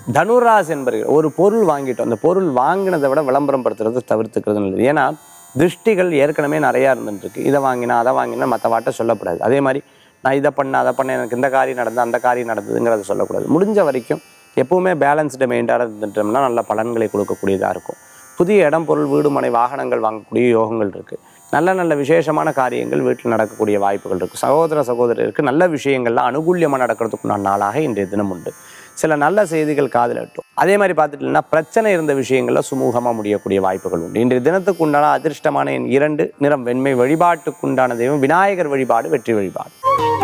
தனுராசி என்பர்கள் ஒரு பொருள் வாங்கிட்டோம் அந்த பொருள் வாங்கினதை விட விளம்பரம் படுத்துறது தவிர்த்துக்கிறது நல்லது ஏன்னா திருஷ்டிகள் ஏற்கனவே நிறையா இருந்துட்டு இருக்கு இதை வாங்கினா அதை வாங்கினா மற்ற வாட்ட சொல்லக்கூடாது அதே மாதிரி நான் இதை பண்ண அதை பண்ண எனக்கு இந்த காரியம் நடந்தது அந்த காரியம் நடந்ததுங்கிறத சொல்லக்கூடாது முடிஞ்ச வரைக்கும் எப்பவுமே பேலன்ஸ்டு மெயின்டாக இருந்துட்டோம்னா நல்ல பலன்களை கொடுக்கக்கூடியதாக இருக்கும் புதிய இடம் பொருள் வீடு மனை வாகனங்கள் வாங்கக்கூடிய யோகங்கள் இருக்குது நல்ல நல்ல விசேஷமான காரியங்கள் வீட்டில் நடக்கக்கூடிய வாய்ப்புகள் இருக்குது சகோதர சகோதரருக்கு நல்ல விஷயங்கள்லாம் அனுகூல்யமாக நடக்கிறதுக்குண்டான நாளாக இன்றைய தினம் உண்டு சில நல்ல செய்திகள் காதில் எட்டும் அதே மாதிரி பார்த்துட்டீங்கன்னா பிரச்சனை இருந்த விஷயங்களில் சுமூகமாக முடியக்கூடிய வாய்ப்புகள் உண்டு இன்றைய தினத்துக்கு உண்டான அதிர்ஷ்டமான எண் இரண்டு நிறம் வெண்மை வழிபாட்டுக்குண்டான தெய்வம் விநாயகர் வழிபாடு வெற்றி வழிபாடு